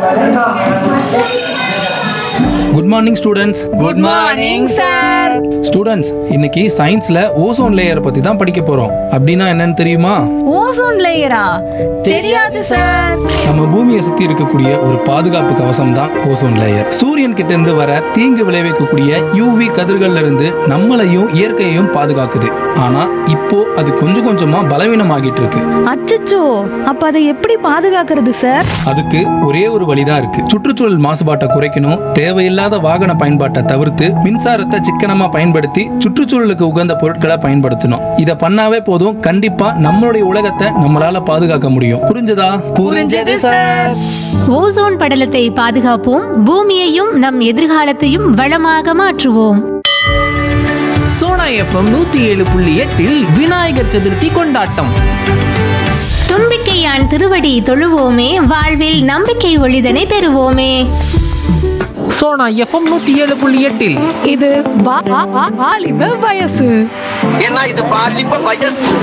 good morning students good morning sir students இன்னைக்கு சயின்ஸ்ல ozone layer பத்தி தான் படிக்க போறோம் அப்படின்னா என்னன்னு தெரியுமா ஓசோன் லேயரா தெரியாது சார் நம்ம பூமியை சுத்தி இருக்கக்கூடிய ஒரு பாதுகாப்பு கவசம் தான் ஓசோன் லேயர் சூரியன் கிட்ட இருந்து வர தீங்கு விளைவிக்கக்கூடிய யூவி கதிர்கள்ல இருந்து நம்மளையும் இயற்கையையும் பாதுகாக்குது ஆனா இப்போ அது கொஞ்சம் கொஞ்சமா பலவீனமாகிட்டு இருக்கு அச்சச்சோ அப்ப அதை எப்படி பாதுகாக்கிறது சார் அதுக்கு ஒரே ஒரு வழிதான் இருக்கு சுற்றுச்சூழல் மாசுபாட்டை குறைக்கணும் தேவையில்லாத வாகன பயன்பாட்டை தவிர்த்து மின்சாரத்தை சிக்கனமா பயன்படுத்தி சுற்றுச்சூழலுக்கு உகந்த பொருட்களை பயன்படுத்தணும் இத பண்ணாவே போதும் கண்டிப்பா நம்மளுடைய உலகத்தை நம்மளால பாதுகாக்க முடியும் புரிஞ்சதா புரிஞ்சது சார் ஓசோன் படலத்தை பாதுகாப்போம் பூமியையும் நம் எதிர்காலத்தையும் வளமாக மாற்றுவோம் சோனா எஃப்எம் நூத்தி ஏழு புள்ளி எட்டில் விநாயகர் சதுர்த்தி கொண்டாட்டம் தும்பிக்கையான் திருவடி தொழுவோமே வாழ்வில் நம்பிக்கை ஒளிதனை பெறுவோமே சோனா எஃப்எம் நூத்தி ஏழு புள்ளி எட்டில் இது வா- வா- வா- வாலிப வயசு ஏன்னா இது பாலிப்ப வயசு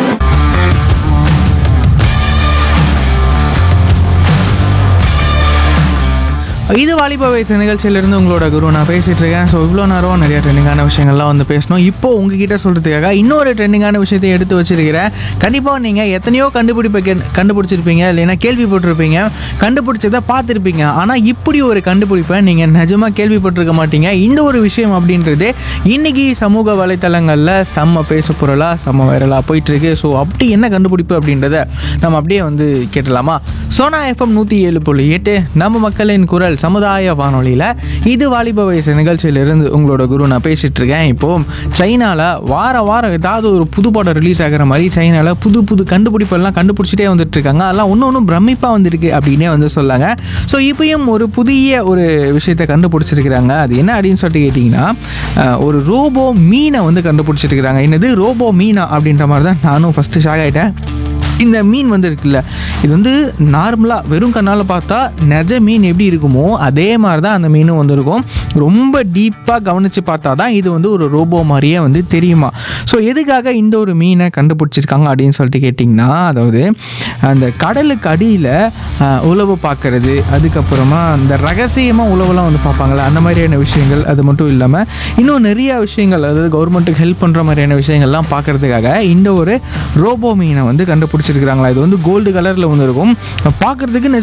இது வாலிப வயசு நிகழ்ச்சியிலிருந்து உங்களோட குரு நான் பேசிட்டு இருக்கேன் ஸோ இவ்வளோ நேரம் நிறைய ட்ரெண்டிங்கான விஷயங்கள்லாம் வந்து பேசணும் இப்போ உங்ககிட்ட சொல்றதுக்காக இன்னொரு ட்ரெண்டிங்கான விஷயத்தை எடுத்து வச்சிருக்கிறேன் கண்டிப்பாக நீங்கள் எத்தனையோ கண்டுபிடிப்பை கே- கண்டுபிடிச்சிருப்பீங்க இல்லைன்னா கேள்விப்பட்டிருப்பீங்க கண்டுபிடிச்சதை பார்த்துருப்பீங்க ஆனால் இப்படி ஒரு கண்டுபிடிப்பை நீங்கள் நிஜமாக கேள்விப்பட்டிருக்க மாட்டீங்க இந்த ஒரு விஷயம் அப்படின்றது இன்னைக்கு சமூக வலைத்தளங்களில் செம்ம பேசு பொருளாக செம்ம வைரலாக போயிட்டு இருக்கு ஸோ அப்படி என்ன கண்டுபிடிப்பு அப்படின்றத நம்ம அப்படியே வந்து கேட்டலாமா சோனா எஃப்எம் நூற்றி ஏழு புள்ளி எட்டு நம்ம மக்களின் குரல் சமுதாய வானொலியில் இது வாலிப வயசு நிகழ்ச்சியிலிருந்து உங்களோட குரு நான் பேசிட்டு இருக்கேன் இப்போ சைனாவில் வார வாரம் ஏதாவது ஒரு புது படம் ரிலீஸ் ஆகிற மாதிரி சைனாவில் புது புது கண்டுபிடிப்பெல்லாம் கண்டுபிடிச்சிட்டே வந்துட்டு இருக்காங்க அதெல்லாம் ஒன்று ஒன்றும் பிரமிப்பாக வந்திருக்கு அப்படின்னே வந்து சொல்லாங்க ஸோ இப்பயும் ஒரு புதிய ஒரு விஷயத்தை கண்டுபிடிச்சிருக்கிறாங்க அது என்ன அப்படின்னு சொல்லிட்டு கேட்டிங்கன்னா அஹ், ஒரு ரோபோ மீனை வந்து கண்டுபிடிச்சிருக்கிறாங்க என்னது ரோபோ மீனா அப்படின்ற மாதிரி தான் நானும் ஃபஸ்ட்டு ஷாக் ஆகிட்டேன் இந்த மீன் வந்து இருக்குல்ல இது வந்து நார்மலாக வெறும் கண்ணால் பார்த்தா நெஜ மீன் எப்படி இருக்குமோ அதே மாதிரி தான் அந்த மீனும் வந்து இருக்கும் ரொம்ப டீப்பாக கவனித்து பார்த்தா தான் இது வந்து ஒரு ரோபோ மாதிரியே வந்து தெரியுமா ஸோ எதுக்காக இந்த ஒரு மீனை கண்டுபிடிச்சிருக்காங்க அப்படின்னு சொல்லிட்டு கேட்டிங்கன்னா அதாவது அந்த கடலுக்கு அடியில் உழவு பார்க்கறது அதுக்கப்புறமா அந்த ரகசியமாக உழவுலாம் வந்து பார்ப்பாங்களே அந்த மாதிரியான விஷயங்கள் அது மட்டும் இல்லாமல் இன்னும் நிறைய விஷயங்கள் அதாவது கவர்மெண்ட்டுக்கு ஹெல்ப் பண்ணுற மாதிரியான விஷயங்கள்லாம் பார்க்கறதுக்காக இந்த ஒரு ரோபோ மீனை வந்து கண்டுபிடிச்சிருக்கிறாங்களா இது வந்து கோல்டு கலரில் வந்து இருக்கும் பார்க்கறதுக்கு